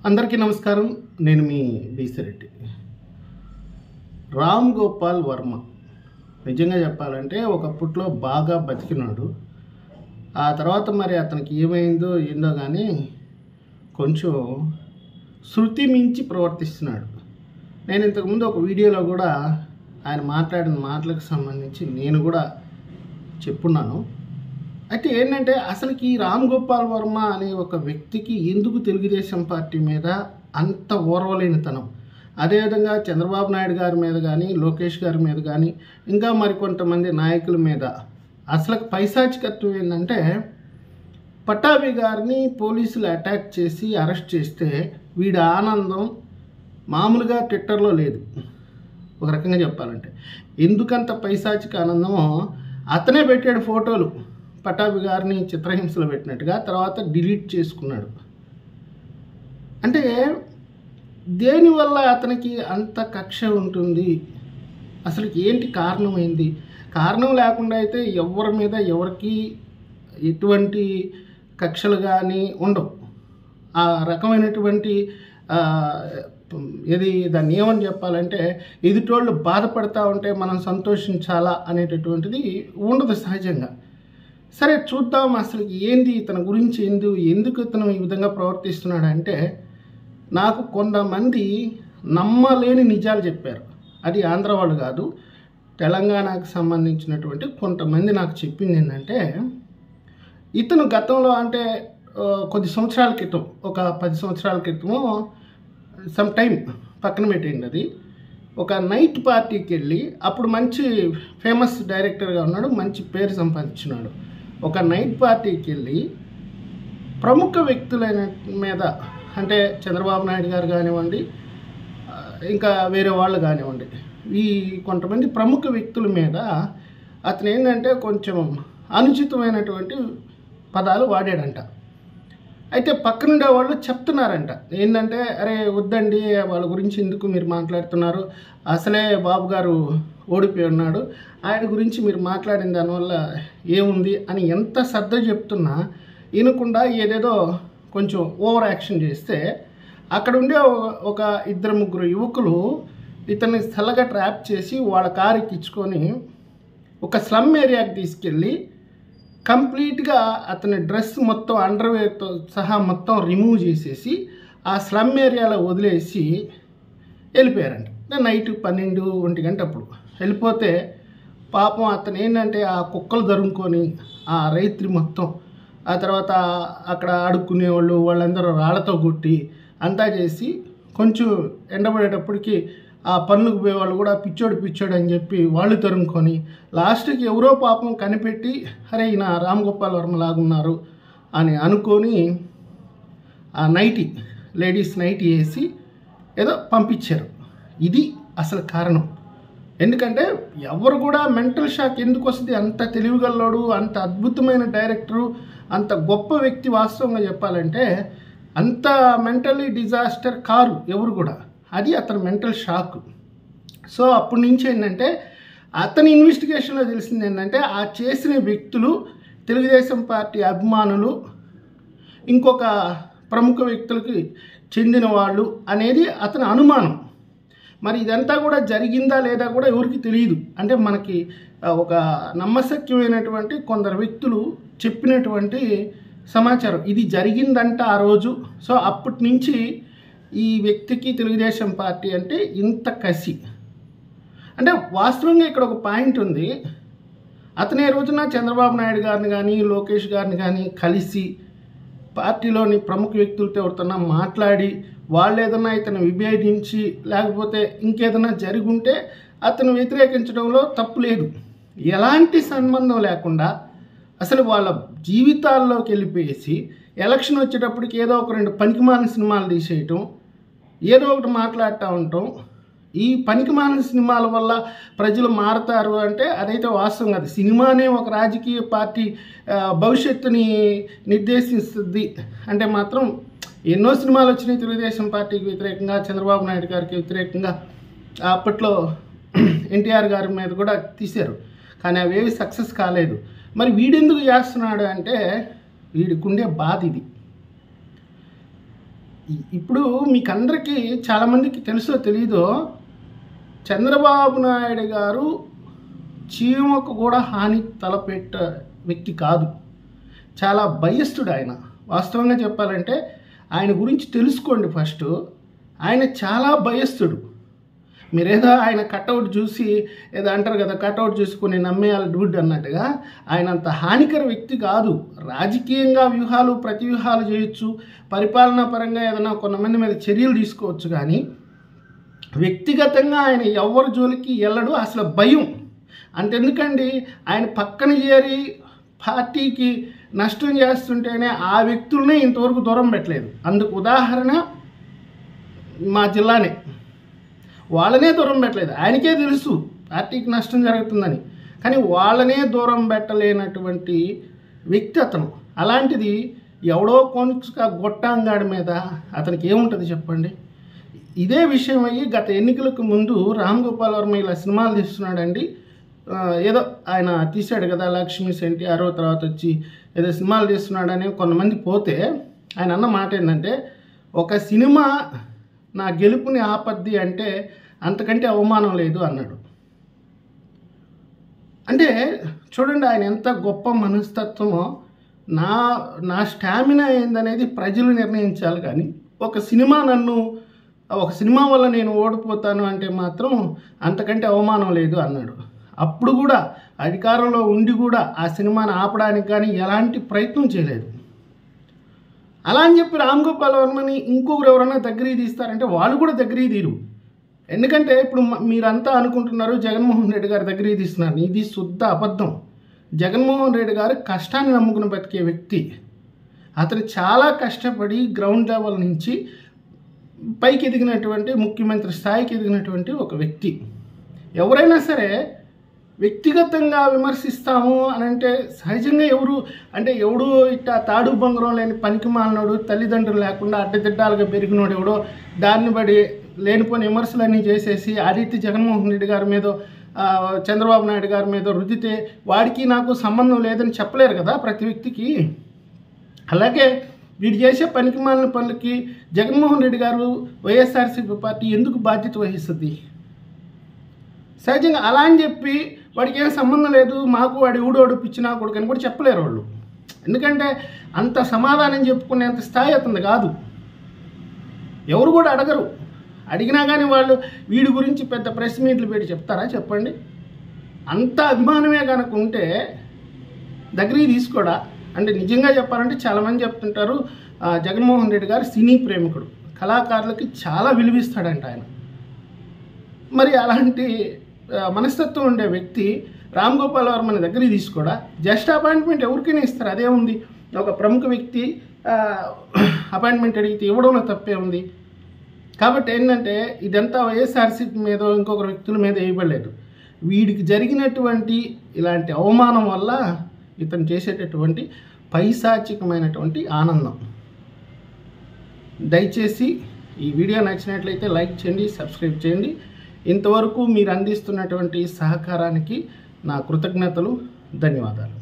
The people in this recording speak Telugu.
అందరికీ నమస్కారం నేను మీ బీసిరెడ్డి రామ్ గోపాల్ వర్మ నిజంగా చెప్పాలంటే ఒకప్పట్లో బాగా బతికినాడు ఆ తర్వాత మరి అతనికి ఏమైందో ఏందో కానీ కొంచెం శృతి మించి ప్రవర్తిస్తున్నాడు నేను ఇంతకుముందు ఒక వీడియోలో కూడా ఆయన మాట్లాడిన మాటలకు సంబంధించి నేను కూడా చెప్పున్నాను అయితే ఏంటంటే అసలుకి ఈ రామ్ గోపాల్ వర్మ అనే ఒక వ్యక్తికి ఎందుకు తెలుగుదేశం పార్టీ మీద అంత ఓర్వలేనితనం అదేవిధంగా చంద్రబాబు నాయుడు గారి మీద కానీ లోకేష్ గారి మీద కానీ ఇంకా మరికొంతమంది నాయకుల మీద అసలు పైశాచికత్వం ఏంటంటే పట్టాభి గారిని పోలీసులు అటాక్ చేసి అరెస్ట్ చేస్తే వీడి ఆనందం మామూలుగా ట్విట్టర్లో లేదు ఒక రకంగా చెప్పాలంటే ఎందుకంత పైశాచిక ఆనందమో అతనే పెట్టాడు ఫోటోలు పటాభి గారిని చిత్రహింసలు పెట్టినట్టుగా తర్వాత డిలీట్ చేసుకున్నాడు అంటే దేనివల్ల అతనికి అంత కక్ష ఉంటుంది అసలు ఏంటి కారణమైంది కారణం లేకుండా అయితే ఎవరి మీద ఎవరికి ఎటువంటి కక్షలు కానీ ఉండవు ఆ రకమైనటువంటి ఆ, ఏది దాన్ని ఏమని చెప్పాలంటే ఎదుటోళ్ళు బాధపడతా ఉంటే మనం సంతోషించాలా అనేటటువంటిది ఉండదు సహజంగా సరే చూద్దాం అసలు ఏంది ఇతని గురించి ఎందు ఎందుకు ఇతను ఈ విధంగా ప్రవర్తిస్తున్నాడు అంటే నాకు కొంతమంది నమ్మలేని నిజాలు చెప్పారు అది ఆంధ్ర వాళ్ళు కాదు తెలంగాణకు సంబంధించినటువంటి కొంతమంది నాకు చెప్పింది ఏంటంటే ఇతను గతంలో అంటే ఆ, కొద్ది సంవత్సరాల క్రితం ఒక పది సంవత్సరాల క్రితము సమ్ టైం పక్కన పెట్టింది అది ఒక నైట్ పార్టీకి వెళ్ళి అప్పుడు మంచి ఫేమస్ డైరెక్టర్గా ఉన్నాడు మంచి పేరు సంపాదించున్నాడు ఒక నైట్ పార్టీకి వెళ్ళి ప్రముఖ వ్యక్తులైన మీద అంటే చంద్రబాబు నాయుడు గారు కానివ్వండి ఆ, ఇంకా వేరే వాళ్ళు కానివ్వండి ఈ కొంతమంది ప్రముఖ వ్యక్తుల మీద అతను ఏంటంటే కొంచెం అనుచితమైనటువంటి పదాలు వాడాడంట అయితే పక్కనుండే వాళ్ళు చెప్తున్నారంట ఏంటంటే అరే వద్దండి వాళ్ళ గురించి ఎందుకు మీరు మాట్లాడుతున్నారు అసలే బాబు గారు ఓడిపోయి ఉన్నాడు ఆయన గురించి మీరు మాట్లాడిన దానివల్ల ఏముంది అని ఎంత శ్రద్ధ చెప్తున్నా వినకుండా ఏదేదో కొంచెం ఓవర్ యాక్షన్ చేస్తే అక్కడ ఉండే ఒక- ఒక ఇద్దరు ముగ్గురు యువకులు ఇతన్ని స్థలగా ట్రాప్ చేసి వాళ్ళ కారు ఎక్కించుకొని ఒక స్లమ్ ఏరియాకి తీసుకెళ్ళి కంప్లీట్గా అతని డ్రెస్ మొత్తం అండర్వేర్తో సహా మొత్తం రిమూవ్ చేసేసి ఆ స్లమ్ ఏరియాలో వదిలేసి వెళ్ళిపోయారంట నైట్ పన్నెండు ఒంటి గంట అప్పుడు వెళ్ళిపోతే పాపం అతను ఏంటంటే ఆ కుక్కలు దరుముకొని ఆ రైత్రి మొత్తం ఆ తర్వాత అక్కడ ఆడుకునేవాళ్ళు వాళ్ళందరూ రాళ్లతో కొట్టి అంతా చేసి కొంచెం ఎండబడేటప్పటికి ఆ పనులకు పోయేవాళ్ళు కూడా పిచ్చోడు పిచ్చోడు అని చెప్పి వాళ్ళు తరుముకొని లాస్ట్కి ఎవరో పాపం కనిపెట్టి అరే ఈయన రామ్ గోపాల్ వర్మ లాగున్నారు అని అనుకొని ఆ నైటీ లేడీస్ నైటీ వేసి ఏదో పంపించారు ఇది అసలు కారణం ఎందుకంటే ఎవరు కూడా మెంటల్ షాక్ ఎందుకు వస్తుంది అంత తెలివిగల్లోడు అంత అద్భుతమైన డైరెక్టరు అంత గొప్ప వ్యక్తి వాస్తవంగా చెప్పాలంటే అంత మెంటలీ డిజాస్టర్ కారు ఎవరు కూడా అది అతని మెంటల్ షాక్ సో అప్పటి నుంచి ఏంటంటే అతని ఇన్వెస్టిగేషన్లో తెలిసింది ఏంటంటే ఆ చేసిన వ్యక్తులు తెలుగుదేశం పార్టీ అభిమానులు ఇంకొక ప్రముఖ వ్యక్తులకి చెందిన వాళ్ళు అనేది అతని అనుమానం మరి ఇదంతా కూడా జరిగిందా లేదా కూడా ఎవరికి తెలియదు అంటే మనకి ఆ, ఒక నమ్మశక్యమైనటువంటి కొందరు వ్యక్తులు చెప్పినటువంటి సమాచారం ఇది జరిగిందంట ఆ రోజు సో అప్పటి నుంచి ఈ వ్యక్తికి తెలుగుదేశం పార్టీ అంటే ఇంత కసి అంటే వాస్తవంగా ఇక్కడ ఒక పాయింట్ ఉంది అతనే రోజున చంద్రబాబు నాయుడు గారిని కానీ లోకేష్ గారిని కానీ కలిసి పార్టీలోని ప్రముఖ వ్యక్తులతో ఎవరితోనా మాట్లాడి వాళ్ళు ఏదైనా ఇతను విభేదించి లేకపోతే ఇంకేదైనా జరిగి ఉంటే అతను వ్యతిరేకించడంలో తప్పు లేదు ఎలాంటి సంబంధం లేకుండా అసలు వాళ్ళ జీవితాల్లోకి వెళ్ళిపోయేసి ఎలక్షన్ వచ్చేటప్పటికి ఏదో ఒక రెండు పనికిమాలిన సినిమాలు తీసేయటం ఏదో ఒకటి మాట్లాడుతూ ఉంటాం ఈ పనికిమాలిన సినిమాల వల్ల ప్రజలు మారతారు అంటే అదైతే వాస్తవం కాదు సినిమానే ఒక రాజకీయ పార్టీ ఆ, భవిష్యత్తుని నిర్దేశిస్తుంది అంటే మాత్రం ఎన్నో సినిమాలు వచ్చినాయి తెలుగుదేశం పార్టీకి వ్యతిరేకంగా చంద్రబాబు నాయుడు గారికి వ్యతిరేకంగా అప్పట్లో ఎన్టీఆర్ గారి మీద కూడా తీశారు కానీ అవేవి సక్సెస్ కాలేదు మరి వీడెందుకు చేస్తున్నాడు అంటే వీడికి ఉండే బాధ ఇది ఇ- ఇప్పుడు మీకందరికీ చాలామందికి తెలుసో తెలీదో చంద్రబాబు నాయుడు గారు చీమకు కూడా హాని తలపెట్ట వ్యక్తి కాదు చాలా భయస్థుడు ఆయన వాస్తవంగా చెప్పాలంటే ఆయన గురించి తెలుసుకోండి ఫస్ట్ ఆయన చాలా భయస్థుడు మీరేదో ఆయన కట్అవుట్ చూసి ఏదో అంటారు కదా కట్అవుట్ చూసుకుని నమ్మేయాలి డూడ్ అన్నట్టుగా ఆయన అంత హానికర వ్యక్తి కాదు రాజకీయంగా వ్యూహాలు ప్రతి వ్యూహాలు చేయొచ్చు పరిపాలనా పరంగా ఏదైనా కొంతమంది మీద చర్యలు తీసుకోవచ్చు కానీ వ్యక్తిగతంగా ఆయన ఎవరి జోలికి వెళ్ళడు అసలు భయం అంతెందుకండి ఆయన పక్కన చేరి పార్టీకి నష్టం చేస్తుంటేనే ఆ వ్యక్తులనే ఇంతవరకు దూరం పెట్టలేదు అందుకు ఉదాహరణ మా జిల్లానే వాళ్ళనే దూరం పెట్టలేదు ఆయనకే తెలుసు పార్టీకి నష్టం జరుగుతుందని కానీ వాళ్ళనే దూరం పెట్టలేనటువంటి వ్యక్తి అతను అలాంటిది ఎవడో కొనుక గొట్టాంగాడి మీద అతనికి ఏముంటుంది చెప్పండి ఇదే విషయం అయ్యి గత ఎన్నికలకు ముందు రామ్ గోపాల్ వర్మ ఇలా సినిమాలు తీస్తున్నాడండి ఆ, ఏదో ఆయన తీశాడు కదా లక్ష్మీ ఎన్టీఆర్ తర్వాత వచ్చి ఏదో సినిమాలు తీస్తున్నాడని కొంతమంది పోతే ఆయన అన్న మాట ఏంటంటే ఒక సినిమా నా గెలుపుని ఆపద్ది అంటే అంతకంటే అవమానం లేదు అన్నాడు అంటే చూడండి ఆయన ఎంత గొప్ప మనస్తత్వమో నా నా స్టామినా ఏందనేది ప్రజలు నిర్ణయించాలి కానీ ఒక సినిమా నన్ను ఒక సినిమా వల్ల నేను ఓడిపోతాను అంటే మాత్రం అంతకంటే అవమానం లేదు అన్నాడు అప్పుడు కూడా అధికారంలో ఉండి కూడా ఆ సినిమాని ఆపడానికి కానీ ఎలాంటి ప్రయత్నం చేయలేదు అలా అని చెప్పి రామ్ గోపాల్ వర్మని ఇంకొకరు ఎవరైనా దగ్గరికి తీస్తారంటే వాళ్ళు కూడా దగ్గరికి తీరు ఎందుకంటే ఇప్పుడు మ- మీరంతా అనుకుంటున్నారు జగన్మోహన్ రెడ్డి గారి దగ్గరికి తీస్తున్నారు ఇది శుద్ధ అబద్ధం జగన్మోహన్ రెడ్డి గారు కష్టాన్ని నమ్ముకుని బతికే వ్యక్తి అతను చాలా కష్టపడి గ్రౌండ్ లెవెల్ నుంచి పైకి ఎదిగినటువంటి ముఖ్యమంత్రి స్థాయికి ఎదిగినటువంటి ఒక వ్యక్తి ఎవరైనా సరే వ్యక్తిగతంగా విమర్శిస్తాము అని అంటే సహజంగా ఎవరు అంటే ఎవడు ఇట్లా తాడు బంగారం లేని పనికి మాలినోడు తల్లిదండ్రులు లేకుండా అడ్డదిడ్డాలుగా పెరిగినోడు ఎవడో దాన్ని బడి లేనిపోయిన విమర్శలన్నీ చేసేసి ఆ రీతి జగన్మోహన్ రెడ్డి గారి మీద ఆ, చంద్రబాబు నాయుడు గారి మీద రుద్దితే వాడికి నాకు సంబంధం లేదని చెప్పలేరు కదా ప్రతి వ్యక్తికి అలాగే వీడు చేసే పనికి మాలిన పనులకి జగన్మోహన్ రెడ్డి గారు వైఎస్ఆర్సీపీ పార్టీ ఎందుకు బాధ్యత వహిస్తుంది సహజంగా అలా అని చెప్పి వాడికి ఏం సంబంధం లేదు మాకు వాడి ఊడోడు పిచ్చినా కొడుకు అని కూడా చెప్పలేరు వాళ్ళు ఎందుకంటే అంత సమాధానం చెప్పుకునేంత స్థాయి అతను కాదు ఎవరు కూడా అడగరు అడిగినా కానీ వాళ్ళు వీడి గురించి పెద్ద ప్రెస్ మీట్లు పెట్టి చెప్తారా చెప్పండి అంత అభిమానమే కనుక ఉంటే దగ్గరికి తీసుకోడా అంటే నిజంగా చెప్పాలంటే చాలామంది చెప్తుంటారు ఆ, జగన్మోహన్ రెడ్డి గారు సినీ ప్రేమికుడు కళాకారులకి చాలా విలువిస్తాడంట ఆయన మరి అలాంటి ఆ, మనస్తత్వం ఉండే వ్యక్తి రామ్ గోపాల్ వర్మని దగ్గరికి తీసుకోడా జస్ట్ అపాయింట్మెంట్ ఎవరికైనా ఇస్తారు అదే ఉంది ఒక ప్రముఖ వ్యక్తి ఆ, అపాయింట్మెంట్ అడిగితే ఇవ్వడంలో తప్పే ఉంది కాబట్టి ఏంటంటే ఇదంతా వైఎస్ఆర్సీపీ మీద ఇంకొక వ్యక్తుల మీద వేయబడలేదు వీడికి జరిగినటువంటి ఇలాంటి అవమానం వల్ల ఇతను చేసేటటువంటి పైశాచికమైనటువంటి ఆనందం దయచేసి ఈ వీడియో నచ్చినట్లయితే లైక్ చేయండి సబ్స్క్రైబ్ చేయండి ఇంతవరకు మీరు అందిస్తున్నటువంటి సహకారానికి నా కృతజ్ఞతలు ధన్యవాదాలు